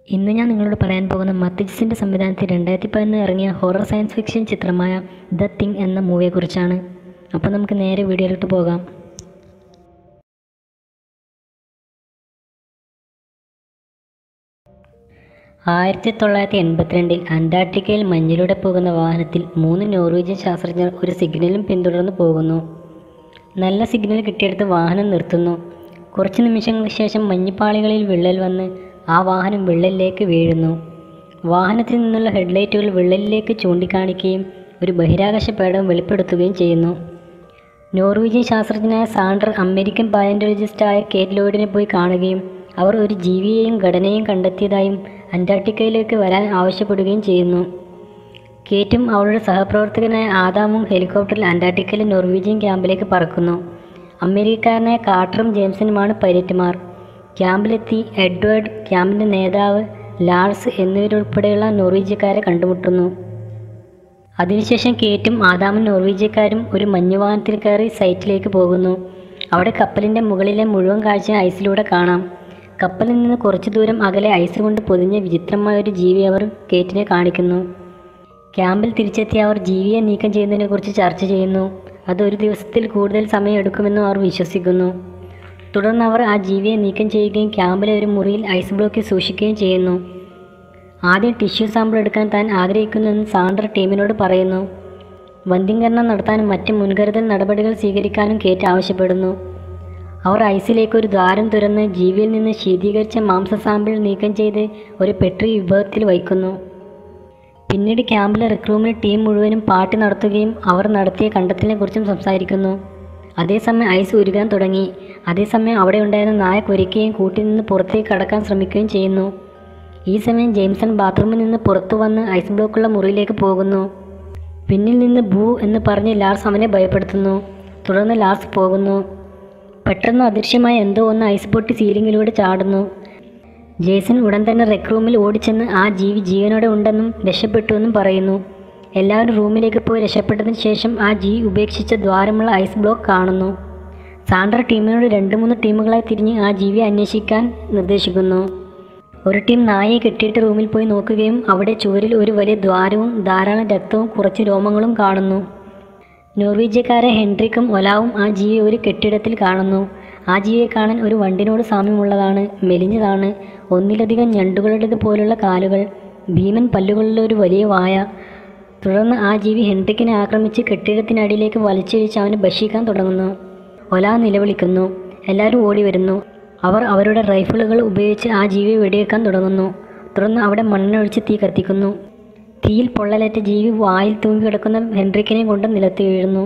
ഇന്ന് ഞാൻ നിങ്ങളോട് പറയാൻ പോകുന്ന മത്തിജിസിൻ്റെ സംവിധാനത്തിൽ രണ്ടായിരത്തി പതിനൊന്ന് ഇറങ്ങിയ ഹൊറർ സയൻസ് ഫിക്ഷൻ ചിത്രമായ ദ തിങ് എന്ന മൂവിയെക്കുറിച്ചാണ് അപ്പോൾ നമുക്ക് നേരെ വീഡിയോയിലോട്ട് പോകാം ആയിരത്തി തൊള്ളായിരത്തി എൺപത്തിരണ്ടിൽ അന്റാർട്ടിക്കയിൽ മഞ്ഞിലൂടെ പോകുന്ന വാഹനത്തിൽ മൂന്ന് നോർവീജിയൻ ശാസ്ത്രജ്ഞർ ഒരു സിഗ്നലും പിന്തുടർന്ന് പോകുന്നു നല്ല സിഗ്നൽ കിട്ടിയെടുത്ത് വാഹനം നിർത്തുന്നു കുറച്ച് നിമിഷങ്ങൾക്ക് ശേഷം മഞ്ഞുപാളികളിൽ വിള്ളൽ വന്ന് ആ വാഹനം വിള്ളലിലേക്ക് വീഴുന്നു വാഹനത്തിൽ നിന്നുള്ള ഹെഡ്ലൈറ്റുകൾ വിള്ളലിലേക്ക് ചൂണ്ടിക്കാണിക്കുകയും ഒരു ബഹിരാകാശ പേടകം വെളിപ്പെടുത്തുകയും ചെയ്യുന്നു നോർവീജിയൻ ശാസ്ത്രജ്ഞനായ സാണ്ടർ അമേരിക്കൻ പാലൻറ്റോളജിസ്റ്റായ കേറ്റ് ലോയിഡിനെ പോയി കാണുകയും അവർ ഒരു ജീവിയെയും ഘടനയും കണ്ടെത്തിയതായും അന്റാർട്ടിക്കയിലേക്ക് വരാൻ ആവശ്യപ്പെടുകയും ചെയ്യുന്നു കേറ്റും അവളുടെ സഹപ്രവർത്തകനായ ആദാമും ഹെലികോപ്റ്ററിൽ അന്റാർട്ടിക്കയിലെ നോർവീജിയൻ ക്യാമ്പിലേക്ക് പറക്കുന്നു അമേരിക്കക്കാരനായ കാർട്ടറും ജെയിംസനുമാണ് പൈലറ്റുമാർ ക്യാമ്പിലെത്തി എഡ്വേർഡ് ക്യാമ്പിൻ്റെ നേതാവ് ലാർസ് എന്നിവരുൾപ്പെടെയുള്ള നോർവീജിയക്കാരെ കണ്ടുമുട്ടുന്നു അതിനുശേഷം കേറ്റും ആദാമും നോർവീജിയക്കാരും ഒരു മഞ്ഞുവാഹനത്തിൽ കയറി സൈറ്റിലേക്ക് പോകുന്നു അവിടെ കപ്പലിൻ്റെ മുകളിലെ മുഴുവൻ കാഴ്ച ഐസിലൂടെ കാണാം കപ്പലിൽ നിന്ന് കുറച്ചു ദൂരം അകലെ ഐസ് കൊണ്ട് പൊതിഞ്ഞ വിചിത്രമായ ഒരു ജീവി അവർ കേറ്റിനെ കാണിക്കുന്നു ക്യാമ്പിൽ തിരിച്ചെത്തിയ അവർ ജീവിയെ നീക്കം ചെയ്യുന്നതിനെക്കുറിച്ച് ചർച്ച ചെയ്യുന്നു അത് ഒരു ദിവസത്തിൽ കൂടുതൽ സമയം എടുക്കുമെന്നും അവർ വിശ്വസിക്കുന്നു തുടർന്ന് അവർ ആ ജീവിയെ നീക്കം ചെയ്യുകയും ക്യാമ്പിലെ ഒരു മുറിയിൽ ഐസ് ബ്ലോക്കിൽ സൂക്ഷിക്കുകയും ചെയ്യുന്നു ആദ്യം ടിഷ്യൂ സാമ്പിൾ എടുക്കാൻ താൻ ആഗ്രഹിക്കുന്നുവെന്ന് സാണ്ടർ ടീമിനോട് പറയുന്നു വന്ധ്യംകരണം നടത്താനും മറ്റ് മുൻകരുതൽ നടപടികൾ സ്വീകരിക്കാനും കേറ്റ് ആവശ്യപ്പെടുന്നു അവർ ഐസിലേക്ക് ഒരു ദ്വാരം തുറന്ന് ജീവിയിൽ നിന്ന് ശീതീകരിച്ച മാംസ സാമ്പിൾ നീക്കം ചെയ്ത് ഒരു പെട്രി വിഭവത്തിൽ വയ്ക്കുന്നു പിന്നീട് ക്യാമ്പിലെ റിക്രൂമിൽ ടീം മുഴുവനും പാർട്ടി നടത്തുകയും അവർ നടത്തിയ കണ്ടെത്തലിനെക്കുറിച്ചും സംസാരിക്കുന്നു അതേസമയം ഐസ് ഉരുകാൻ തുടങ്ങി അതേസമയം അവിടെ ഉണ്ടായിരുന്ന നായ കുരയ്ക്കുകയും കൂട്ടിൽ നിന്ന് പുറത്തേക്ക് കടക്കാൻ ശ്രമിക്കുകയും ചെയ്യുന്നു ഈ സമയം ജെയിംസൺ ബാത്റൂമിൽ നിന്ന് പുറത്തു വന്ന് ഐസ് ബ്ലോക്കുള്ള മുറിയിലേക്ക് പോകുന്നു പിന്നിൽ നിന്ന് ഭൂ എന്ന് പറഞ്ഞ് ലാർസ് അവനെ ഭയപ്പെടുത്തുന്നു തുടർന്ന് ലാർസ് പോകുന്നു പെട്ടെന്ന് അദൃശ്യമായ എന്തോ ഒന്ന് ഐസ് പൊട്ടി സീലിങ്ങിലൂടെ ചാടുന്നു ജേസൺ ഉടൻ തന്നെ റെക് റൂമിൽ ഓടിച്ചെന്ന് ആ ജീവി ജീവനോടെ ഉണ്ടെന്നും രക്ഷപ്പെട്ടുവെന്നും പറയുന്നു എല്ലാവരും റൂമിലേക്ക് പോയി രക്ഷപ്പെട്ടതിന് ശേഷം ആ ജീവി ഉപേക്ഷിച്ച ദ്വാരമുള്ള ഐസ് ബ്ലോക്ക് കാണുന്നു സാണ്ടർ ടീമിനോട് രണ്ട് മൂന്ന് ടീമുകളായി തിരിഞ്ഞ് ആ ജീവിയെ അന്വേഷിക്കാൻ നിർദ്ദേശിക്കുന്നു ഒരു ടീം നായയെ കെട്ടിയിട്ട് റൂമിൽ പോയി നോക്കുകയും അവിടെ ചുവരിൽ ഒരു വലിയ ദ്വാരവും ധാരാളം രക്തവും കുറച്ച് രോമങ്ങളും കാണുന്നു നോർവീജിയക്കാരെ ഹെൻട്രിക്കും ഒലാവും ആ ജീവിയെ ഒരു കെട്ടിടത്തിൽ കാണുന്നു ആ ജീവിയെ കാണാൻ ഒരു വണ്ടിനോട് സാമ്യമുള്ളതാണ് മെലിഞ്ഞതാണ് ഒന്നിലധികം ഞണ്ടുകളുടേത് പോലുള്ള കാലുകൾ ഭീമൻ പല്ലുകളുള്ള ഒരു വലിയ വായ തുടർന്ന് ആ ജീവി ഹെൻട്രിക്കിനെ ആക്രമിച്ച് കെട്ടിടത്തിനടിയിലേക്ക് വലിച്ചിഴിച്ച് അവനെ ഭക്ഷിക്കാൻ തുടങ്ങുന്നു ഒലാ നിലവിളിക്കുന്നു എല്ലാവരും ഓടി വരുന്നു അവർ അവരുടെ റൈഫിളുകൾ ഉപയോഗിച്ച് ആ ജീവിയെ വെടിവെക്കാൻ തുടങ്ങുന്നു തുടർന്ന് അവിടെ മണ്ണെണ്ണൊഴിച്ച് തീ കത്തിക്കുന്നു തീയിൽ പൊള്ളലേറ്റ ജീവി വായിൽ തൂങ്ങിക്കിടക്കുന്ന ഹെൻട്രിക്കിനെ കൊണ്ട് നിലത്ത് വീഴുന്നു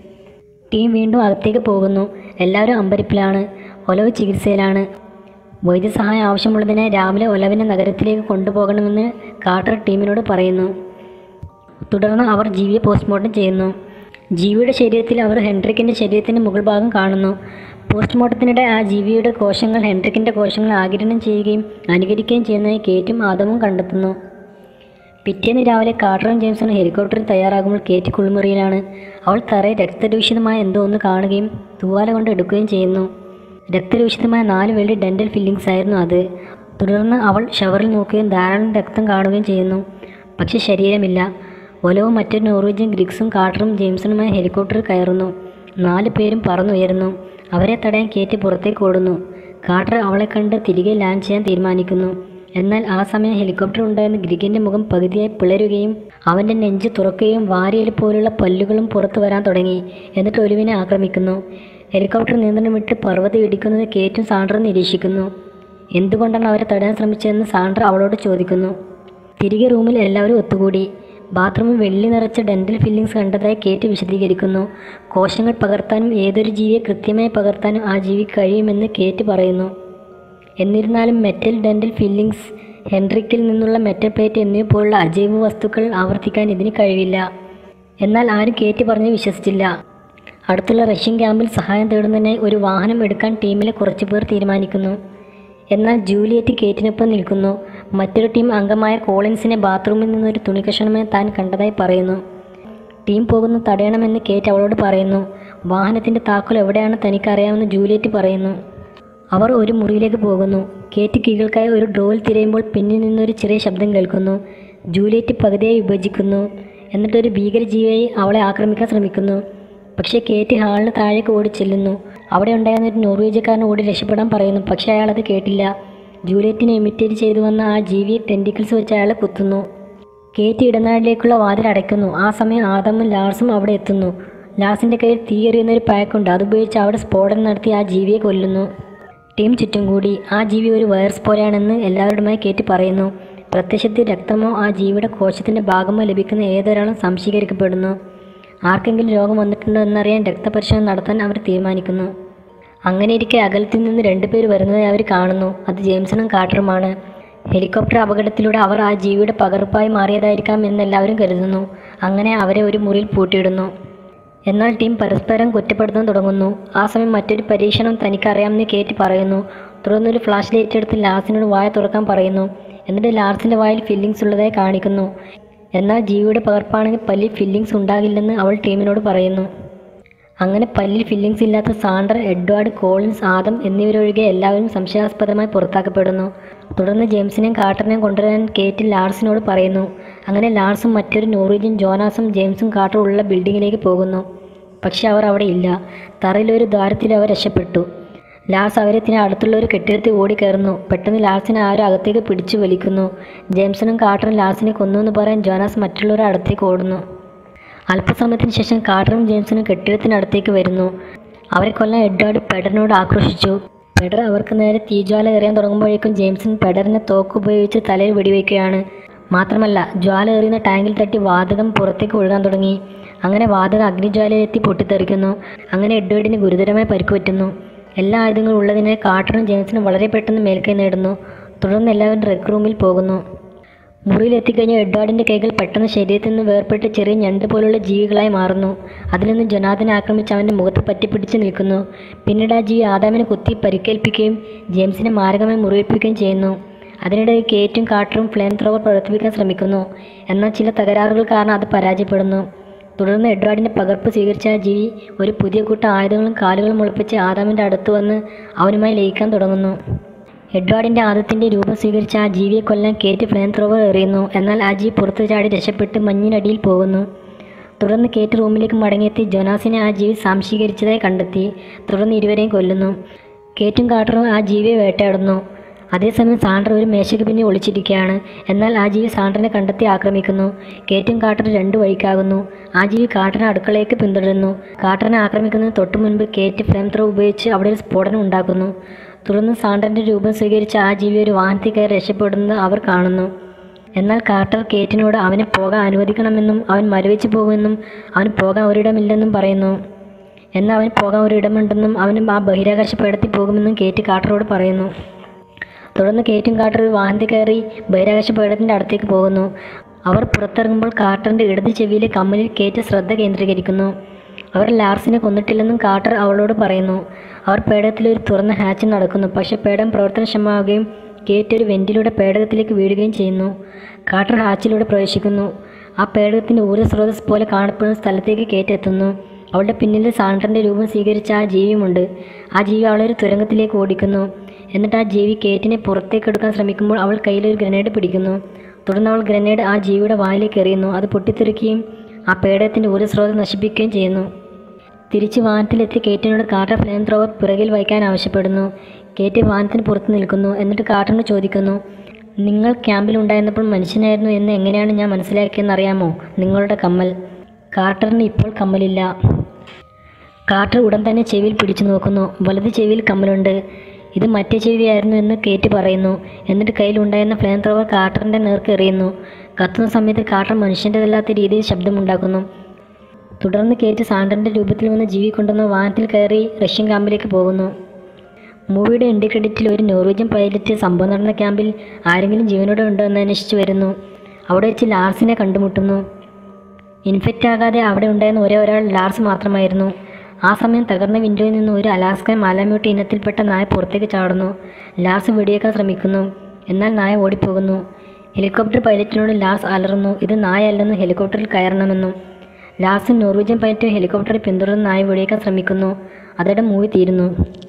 ടീം വീണ്ടും അകത്തേക്ക് പോകുന്നു എല്ലാവരും അമ്പരിപ്പിലാണ് ഒലവ് ചികിത്സയിലാണ് വൈദ്യസഹായം ആവശ്യമുള്ളതിനെ രാവിലെ ഒലവിനെ നഗരത്തിലേക്ക് കൊണ്ടുപോകണമെന്ന് കാർട്ടർ ടീമിനോട് പറയുന്നു തുടർന്ന് അവർ ജീവിയെ പോസ്റ്റ്മോർട്ടം ചെയ്യുന്നു ജീവിയുടെ ശരീരത്തിൽ അവർ ഹെൻട്രിക്കിൻ്റെ ശരീരത്തിൻ്റെ മുകൾ ഭാഗം കാണുന്നു പോസ്റ്റ്മോർട്ടത്തിനിടെ ആ ജീവിയുടെ കോശങ്ങൾ ഹെൻട്രിക്കിൻ്റെ കോശങ്ങൾ ആഗിരണം ചെയ്യുകയും അനുകരിക്കുകയും ചെയ്യുന്നതായി കേറ്റും ആദമും കണ്ടെത്തുന്നു പിറ്റേന്ന് രാവിലെ കാർട്ടറും ജെയിംസണും ഹെലികോപ്റ്ററിൽ തയ്യാറാകുമ്പോൾ കേറ്റ് കുളിമുറിയിലാണ് അവൾ തറയിൽ രക്തരൂഷിതമായ എന്തോ ഒന്ന് കാണുകയും തൂവാല കൊണ്ട് എടുക്കുകയും ചെയ്യുന്നു രക്തരൂഷിതമായ നാല് വെള്ളി ഡെൻ്റൽ ഫില്ലിങ്സ് ആയിരുന്നു അത് തുടർന്ന് അവൾ ഷവറിൽ നോക്കുകയും ധാരാളം രക്തം കാണുകയും ചെയ്യുന്നു പക്ഷെ ശരീരമില്ല ഒലവും മറ്റൊരു നോർവീജിയൻ ഗ്രിക്സും കാർട്ടറും ജെയിംസണുമായി ഹെലികോപ്റ്ററിൽ കയറുന്നു നാല് പേരും പറന്നുയരുന്നു അവരെ തടയാൻ കേറ്റ് പുറത്തേക്ക് ഓടുന്നു കാർട്ടർ അവളെ കണ്ട് തിരികെ ലാൻഡ് ചെയ്യാൻ തീരുമാനിക്കുന്നു എന്നാൽ ആ സമയം ഹെലികോപ്റ്റർ ഉണ്ടായിരുന്ന ഗ്രിഗിൻ്റെ മുഖം പകുതിയായി പിളരുകയും അവൻ്റെ നെഞ്ച് തുറക്കുകയും വാരിയൽ പോലുള്ള പല്ലുകളും പുറത്തു വരാൻ തുടങ്ങി എന്നിട്ട് ഒലിവിനെ ആക്രമിക്കുന്നു ഹെലികോപ്റ്റർ നിയന്ത്രണം വിട്ട് പർവ്വതം ഇടിക്കുന്നത് കേറ്റും സാണ്ടറും നിരീക്ഷിക്കുന്നു എന്തുകൊണ്ടാണ് അവരെ തടയാൻ ശ്രമിച്ചതെന്ന് സാണ്ടർ അവളോട് ചോദിക്കുന്നു തിരികെ റൂമിൽ എല്ലാവരും ഒത്തുകൂടി ബാത്റൂമിൽ വെള്ളി നിറച്ച ഡെൻ്റൽ ഫില്ലിങ്സ് കണ്ടതായി കേറ്റ് വിശദീകരിക്കുന്നു കോശങ്ങൾ പകർത്താനും ഏതൊരു ജീവിയെ കൃത്യമായി പകർത്താനും ആ ജീവിക്ക് കഴിയുമെന്ന് കേറ്റ് പറയുന്നു എന്നിരുന്നാലും മെറ്റൽ ഡെൻ്റൽ ഫില്ലിങ്സ് ഹെൻട്രിക്കിൽ നിന്നുള്ള മെറ്റൽ പ്ലേറ്റ് എന്നിവ പോലുള്ള അജൈവ വസ്തുക്കൾ ആവർത്തിക്കാൻ ഇതിന് കഴിവില്ല എന്നാൽ ആരും കേറ്റ് പറഞ്ഞ് വിശ്വസിച്ചില്ല അടുത്തുള്ള റഷ്യൻ ക്യാമ്പിൽ സഹായം തേടുന്നതിനായി ഒരു വാഹനം എടുക്കാൻ ടീമിലെ കുറച്ചു പേർ തീരുമാനിക്കുന്നു എന്നാൽ ജൂലിയറ്റ് കേറ്റിനൊപ്പം നിൽക്കുന്നു മറ്റൊരു ടീം അംഗമായ കോളിൻസിനെ ബാത്റൂമിൽ നിന്നൊരു തുണിക്കഷണമായി താൻ കണ്ടതായി പറയുന്നു ടീം പോകുന്നു തടയണമെന്ന് കേറ്റ് അവളോട് പറയുന്നു വാഹനത്തിൻ്റെ താക്കോൽ എവിടെയാണ് തനിക്കറിയാമെന്ന് ജൂലിയറ്റ് പറയുന്നു അവർ ഒരു മുറിയിലേക്ക് പോകുന്നു കേറ്റ് കീകൾക്കായി ഒരു ഡ്രോയിൽ തിരയുമ്പോൾ പിന്നിൽ നിന്നൊരു ചെറിയ ശബ്ദം കേൾക്കുന്നു ജൂലിയറ്റ് പകുതിയായി വിഭജിക്കുന്നു എന്നിട്ടൊരു ഭീകരജീവിയായി അവളെ ആക്രമിക്കാൻ ശ്രമിക്കുന്നു പക്ഷേ കേറ്റ് ഹാളിന് താഴേക്ക് ഓടി ചെല്ലുന്നു അവിടെ ഉണ്ടായിരുന്ന ഒരു നോർവീജക്കാരൻ ഓടി രക്ഷപ്പെടാൻ പറയുന്നു പക്ഷേ അയാൾ അത് കേട്ടില്ല ജൂലിയറ്റിനെ ഇമിറ്റേറ്റ് ചെയ്തു വന്ന ആ ജീവിയെ ടെൻറ്റിക്കിൾസ് വെച്ച് അയാളെ കുത്തുന്നു കേറ്റ് ഇടനാഴിലേക്കുള്ള വാതിൽ അടയ്ക്കുന്നു ആ സമയം ആദമും ലാർസും അവിടെ എത്തുന്നു ലാർസിൻ്റെ കയ്യിൽ തീ എറിയുന്ന ഒരു പാക്കുണ്ട് അതുപയോഗിച്ച് അവിടെ സ്ഫോടനം നടത്തി ആ ജീവിയെ കൊല്ലുന്നു ടീം ചുറ്റും കൂടി ആ ജീവി ഒരു വൈറസ് പോലെയാണെന്ന് എല്ലാവരുമായി കേറ്റ് പറയുന്നു പ്രത്യക്ഷത്തിൽ രക്തമോ ആ ജീവിയുടെ കോശത്തിൻ്റെ ഭാഗമോ ലഭിക്കുന്ന ഏതൊരാളും സംശീകരിക്കപ്പെടുന്നു ആർക്കെങ്കിലും രോഗം വന്നിട്ടുണ്ടോ എന്നറിയാൻ രക്തപരിശോധന നടത്താൻ അവർ തീരുമാനിക്കുന്നു അങ്ങനെയിരിക്കെ അകലത്തിൽ നിന്ന് രണ്ടുപേർ വരുന്നതായി അവർ കാണുന്നു അത് ജെയിംസണും കാട്ടറുമാണ് ഹെലികോപ്റ്റർ അപകടത്തിലൂടെ അവർ ആ ജീവിയുടെ പകർപ്പായി മാറിയതായിരിക്കാം എന്ന് എല്ലാവരും കരുതുന്നു അങ്ങനെ അവരെ ഒരു മുറിയിൽ പൂട്ടിയിടുന്നു എന്നാൽ ടീം പരസ്പരം കുറ്റപ്പെടുത്താൻ തുടങ്ങുന്നു ആ സമയം മറ്റൊരു പരീക്ഷണം തനിക്കറിയാമെന്ന് കേറ്റ് പറയുന്നു തുടർന്ന് ഒരു ഫ്ലാഷ് ലൈറ്റ് എടുത്ത് ലാർസിനോട് വായ തുറക്കാൻ പറയുന്നു എന്നിട്ട് ലാർസിൻ്റെ വായിൽ ഫില്ലിങ്സ് ഉള്ളതായി കാണിക്കുന്നു എന്നാൽ ജീവിയുടെ പകർപ്പാണെങ്കിൽ പല്ലിൽ ഫില്ലിങ്സ് ഉണ്ടാകില്ലെന്ന് അവൾ ടീമിനോട് പറയുന്നു അങ്ങനെ പല്ലിൽ ഫില്ലിങ്സ് ഇല്ലാത്ത സാണ്ടർ എഡ്വാർഡ് കോളിൻസ് ആദം എന്നിവരൊഴികെ എല്ലാവരും സംശയാസ്പദമായി പുറത്താക്കപ്പെടുന്നു തുടർന്ന് ജെയിംസിനെയും കാട്ടറിനെയും കൊണ്ടുവരാൻ കേറ്റ് ലാർസിനോട് പറയുന്നു അങ്ങനെ ലാർസും മറ്റൊരു നോർവീജിയൻ ജോനാസും ജെയിംസും കാട്ടറും ഉള്ള ബിൽഡിങ്ങിലേക്ക് പോകുന്നു പക്ഷെ അവർ അവിടെ ഇല്ല തറയിലൊരു ദ്വാരത്തിൽ അവർ രക്ഷപ്പെട്ടു ലാർസ് അവരെ തിനെ അടുത്തുള്ള ഒരു കെട്ടിടത്തിൽ ഓടിക്കയറുന്നു പെട്ടെന്ന് ലാർസിനെ ആരും അകത്തേക്ക് പിടിച്ചു വലിക്കുന്നു ജെയിംസണും കാട്ടറും ലാർസിനെ കൊന്നു എന്ന് പറയാൻ ജോനാസ് മറ്റുള്ളവരെ അടുത്തേക്ക് ഓടുന്നു അല്പസമയത്തിന് ശേഷം കാട്ടറും ജെയിംസണും കെട്ടിടത്തിനടുത്തേക്ക് വരുന്നു അവരെ കൊല്ലാൻ എഡ്വാർഡ് പെഡറിനോട് ആക്രോശിച്ചു പെഡർ അവർക്ക് നേരെ തീജ്വാല എറിയാൻ തുടങ്ങുമ്പോഴേക്കും ജെയിംസൺ പെഡറിനെ തോക്ക് ഉപയോഗിച്ച് തലയിൽ വെടിവെക്കുകയാണ് മാത്രമല്ല ജ്വാല എറിയുന്ന ടാങ്കിൽ തട്ടി വാതകം പുറത്തേക്ക് ഒഴുകാൻ തുടങ്ങി അങ്ങനെ വാതകം അഗ്നിജ്വാലയിലെത്തി പൊട്ടിത്തെറിക്കുന്നു അങ്ങനെ എഡ്വേർഡിന് ഗുരുതരമായി പരിക്കുപറ്റുന്നു എല്ലാ ആയുധങ്ങളും ഉള്ളതിനാൽ കാട്ടറും ജെയിംസണും വളരെ പെട്ടെന്ന് മേൽക്കൈ നേടുന്നു തുടർന്ന് എല്ലാവരും റെക് റൂമിൽ പോകുന്നു മുറിയിൽ എത്തിക്കഴിഞ്ഞ എഡ്വാർഡിൻ്റെ കൈകൾ പെട്ടെന്ന് ശരീരത്തിൽ നിന്ന് വേർപെട്ട് ചെറിയ ഞണ്ട് പോലുള്ള ജീവികളായി മാറുന്നു അതിൽ നിന്ന് ജൊനാഥനെ ആക്രമിച്ച് അവൻ്റെ മുഖത്ത് പറ്റിപ്പിടിച്ച് നിൽക്കുന്നു പിന്നീട് ആ ജീവി ആദാമിനെ കുത്തി പരിക്കേൽപ്പിക്കുകയും ജെയിംസിനെ മാരകമായി മുറിവേൽപ്പിക്കുകയും ചെയ്യുന്നു അതിനിടെ കേറ്റും കാട്ടറും ഫ്ലെയിം ത്രോവർ പ്രവർത്തിപ്പിക്കാൻ ശ്രമിക്കുന്നു എന്നാൽ ചില തകരാറുകൾ കാരണം അത് പരാജയപ്പെടുന്നു തുടർന്ന് എഡ്വാർഡിൻ്റെ പകർപ്പ് സ്വീകരിച്ച ആ ജീവി ഒരു പുതിയ കൂട്ടം ആയുധങ്ങളും കാലുകളും മുളപ്പിച്ച് ആദാമിൻ്റെ അടുത്ത് വന്ന് അവനുമായി ലയിക്കാൻ തുടങ്ങുന്നു എഡ്വാർഡിൻ്റെ ആദത്തിൻ്റെ രൂപം സ്വീകരിച്ച ആ ജീവിയെ കൊല്ലാൻ കേറ്റ് ഫ്ലെയിം ത്രോവർ എറിയുന്നു എന്നാൽ ആ ജീവി പുറത്തു ചാടി രക്ഷപ്പെട്ട് മഞ്ഞിനടിയിൽ പോകുന്നു തുടർന്ന് കേറ്റ് റൂമിലേക്ക് മടങ്ങിയെത്തി ജൊനാസിനെ ആ ജീവി സാംശീകരിച്ചതായി കണ്ടെത്തി തുടർന്ന് ഇരുവരെയും കൊല്ലുന്നു കേറ്റും കാട്ടറും ആ ജീവിയെ വേട്ടയാടുന്നു അതേസമയം സാണ്ടർ ഒരു മേശയ്ക്ക് പിന്നെ ഒളിച്ചിരിക്കുകയാണ് എന്നാൽ ആ ജീവി സാണ്ടറിനെ കണ്ടെത്തി ആക്രമിക്കുന്നു കേറ്റും കാട്ടറും രണ്ടു വഴിക്കാകുന്നു ആ ജീവി കാട്ടറിനെ അടുക്കളയിലേക്ക് പിന്തുടരുന്നു കാട്ടറിനെ ആക്രമിക്കുന്നതിന് തൊട്ടു മുൻപ് കേറ്റ് ഫ്ലെയിം ത്രോ ഉപയോഗിച്ച് അവിടെ ഒരു സ്ഫോടനം ഉണ്ടാക്കുന്നു തുടർന്ന് സാണ്ടറിൻ്റെ രൂപം സ്വീകരിച്ച ആ ജീവി ഒരു വാഹനത്തിൽ കയറി രക്ഷപ്പെടുന്നത് അവർ കാണുന്നു എന്നാൽ കാർട്ടർ കേറ്റിനോട് അവനെ പോകാൻ അനുവദിക്കണമെന്നും അവൻ മരവിച്ചു പോകുമെന്നും അവന് പോകാൻ ഒരിടമില്ലെന്നും പറയുന്നു എന്നാൽ അവന് പോകാൻ ഒരിടമുണ്ടെന്നും അവനും ആ ബഹിരാകാശ പേടത്തിൽ പോകുമെന്നും കേറ്റ് കാർട്ടറോട് പറയുന്നു തുടർന്ന് കേറ്റും കാർട്ടർ ഒരു വാഹനത്തിൽ കയറി ബഹിരാകാശ പേടത്തിൻ്റെ അടുത്തേക്ക് പോകുന്നു അവർ പുറത്തിറങ്ങുമ്പോൾ കാർട്ടറിൻ്റെ ഇടത് ചെവിയിലെ കമ്മലിൽ കേറ്റ് ശ്രദ്ധ കേന്ദ്രീകരിക്കുന്നു അവർ ലാർസിനെ കൊന്നിട്ടില്ലെന്നും കാർട്ടർ അവളോട് പറയുന്നു അവർ പേടകത്തിൽ ഒരു തുറന്ന ഹാച്ച് നടക്കുന്നു പക്ഷേ പേടകം പ്രവർത്തനക്ഷമമാവുകയും കേറ്റ് ഒരു വെന്റിലൂടെ പേടകത്തിലേക്ക് വീഴുകയും ചെയ്യുന്നു കാർട്ടർ ഹാച്ചിലൂടെ പ്രവേശിക്കുന്നു ആ പേടകത്തിൻ്റെ ഊർജ്ജ സ്രോതസ് പോലെ കാണപ്പെടുന്ന സ്ഥലത്തേക്ക് കേറ്റ് എത്തുന്നു അവളുടെ പിന്നിൽ സാണ്ടറിൻ്റെ രൂപം സ്വീകരിച്ച ആ ജീവിയുമുണ്ട് ആ ജീവി അവളെ ഒരു തുരങ്കത്തിലേക്ക് ഓടിക്കുന്നു എന്നിട്ട് ആ ജീവി കേറ്റിനെ പുറത്തേക്ക് എടുക്കാൻ ശ്രമിക്കുമ്പോൾ അവൾ കയ്യിലൊരു ഗ്രനേഡ് പിടിക്കുന്നു തുടർന്ന് അവൾ ഗ്രനേഡ് ആ ജീവിയുടെ വായിലേക്ക് എറിയുന്നു അത് പൊട്ടിത്തെറിക്കുകയും ആ പേടകത്തിൻ്റെ ഊർജ്ജ സ്രോതസ് നശിപ്പിക്കുകയും ചെയ്യുന്നു തിരിച്ച് വാഹനത്തിലെത്തി കേറ്റിനോട് കാർട്ടർ ഫ്ലെയിം ത്രോവർ പിറകിൽ വയ്ക്കാൻ ആവശ്യപ്പെടുന്നു കേറ്റ് വാഹനത്തിന് പുറത്ത് നിൽക്കുന്നു എന്നിട്ട് കാർട്ടറിനോട് ചോദിക്കുന്നു നിങ്ങൾ ക്യാമ്പിൽ ഉണ്ടായിരുന്നപ്പോൾ മനുഷ്യനായിരുന്നു എന്ന് എങ്ങനെയാണ് ഞാൻ മനസ്സിലാക്കിയെന്ന് അറിയാമോ നിങ്ങളുടെ കമ്മൽ കാർട്ടറിന് ഇപ്പോൾ കമ്മലില്ല കാർട്ടർ ഉടൻ തന്നെ ചെവിയിൽ പിടിച്ചു നോക്കുന്നു വലത് ചെവിയിൽ കമ്മലുണ്ട് ഇത് മറ്റേ ചെവിയായിരുന്നു എന്ന് കേറ്റ് പറയുന്നു എന്നിട്ട് കയ്യിലുണ്ടായിരുന്ന ഫ്ലെയിം ത്രോവർ കാർട്ടറിൻ്റെ നേർക്ക് എറിയുന്നു കത്തുന്ന സമയത്ത് കാർട്ടർ മനുഷ്യൻ്റെതല്ലാത്ത രീതിയിൽ ശബ്ദമുണ്ടാക്കുന്നു തുടർന്ന് കേറ്റ് സാണ്ടറിൻ്റെ രൂപത്തിൽ വന്ന ജീവി കൊണ്ടുവന്ന വാഹനത്തിൽ കയറി റഷ്യൻ ക്യാമ്പിലേക്ക് പോകുന്നു മൂവിയുടെ എൻഡ് ക്രെഡിറ്റിൽ ഒരു നോർവീജിയൻ പൈലറ്റ് സംഭവം നടന്ന ക്യാമ്പിൽ ആരെങ്കിലും ജീവനോടെ ഉണ്ടോ എന്ന് അന്വേഷിച്ച് വരുന്നു അവിടെ വെച്ച് ലാർസിനെ കണ്ടുമുട്ടുന്നു ഇൻഫെക്റ്റ് ആകാതെ അവിടെ ഉണ്ടായിരുന്ന ഒരേ ഒരാൾ ലാർസ് മാത്രമായിരുന്നു ആ സമയം തകർന്ന വിൻഡോയിൽ നിന്ന് ഒരു അലാസ്കൻ മാലാമ്യൂട്ടി ഇനത്തിൽപ്പെട്ട നായ പുറത്തേക്ക് ചാടുന്നു ലാർസ് വെടിയേക്കാൻ ശ്രമിക്കുന്നു എന്നാൽ നായ ഓടിപ്പോകുന്നു ഹെലികോപ്റ്റർ പൈലറ്റിനോട് ലാർസ് അലറുന്നു ഇത് നായല്ലെന്നും ഹെലികോപ്റ്ററിൽ കയറണമെന്നും ലാർസും നോർവീജിയൻ പൈലറ്റും ഹെലികോപ്റ്ററിൽ പിന്തുടർന്ന് നായ വെടിയേക്കാൻ ശ്രമിക്കുന്നു അതോടെ മൂവി തീരുന്നു